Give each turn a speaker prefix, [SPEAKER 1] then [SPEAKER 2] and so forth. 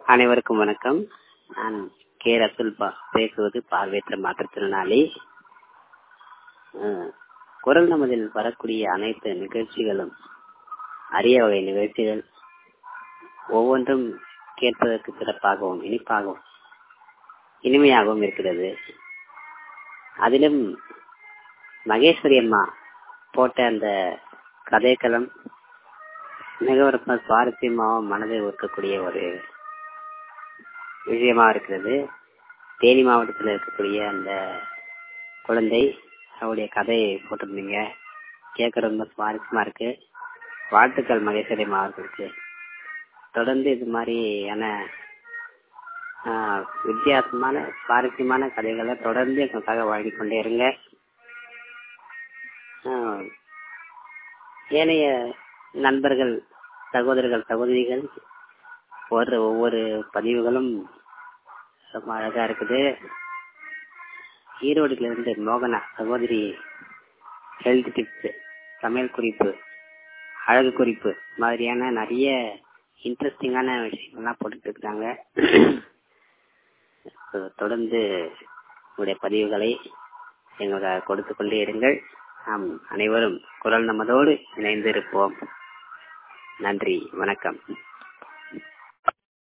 [SPEAKER 1] அனைவருக்கும் வணக்கம் நான் கே ரசுல்பா பேசுவது பார்வையற்ற மாற்றுத்திறனாளி அஹ், குரல் நமதில் வரக்கூடிய அனைத்து நிகழ்ச்சிகளும் அரிய வகை நிகழ்ச்சிகள் ஒவ்வொன்றும் கேட்பதற்கு சிறப்பாகவும் இனிப்பாகவும் இனிமையாகவும் இருக்கிறது அதிலும் மகேஸ்வரி அம்மா போட்ட அந்த கதைக்களம் மிக ஒரு சுவாரஸ்யமாகவும் மனதை ஊர்க்கக்கூடிய ஒரு விஷயமா இருக்கிறது தேனி மாவட்டத்தில் இருக்கக்கூடிய அந்த குழந்தை அவருடைய கதையை போட்டிருந்தீங்க கேட்க ரொம்ப சுவாரஸ்யமா இருக்கு வாழ்த்துக்கள் மகேஸ்வரி அம்மா அவர்களுக்கு தொடர்ந்து இது மாதிரியான ஆஹ், வித்தியாசமான சுவாரஸ்யமான கதைகளை தொடர்ந்து எங்களுக்காக வழங்கிக் கொண்டே இருங்க ஆஹ், ஏனைய நண்பர்கள் சகோதரர்கள் சகோதரிகள் ஒரு ஒவ்வொரு பதிவுகளும் ரொம்ப அழகா இருக்குது ஈரோடுல இருந்து மோகனா சகோதரி ஹெல்த் டிப்ஸ் சமையல் குறிப்பு அழகு குறிப்பு மாதிரியான நிறைய இன்ட்ரெஸ்டிங்கான விஷயங்கள்லாம் போட்டுட்டு இருக்காங்க தொடர்ந்து உங்களுடைய பதிவுகளை எங்களுக்கு கொடுத்து கொண்டே இருங்கள் நாம் அனைவரும் குரல் நமதோடு இணைந்திருப்போம் நன்றி வணக்கம்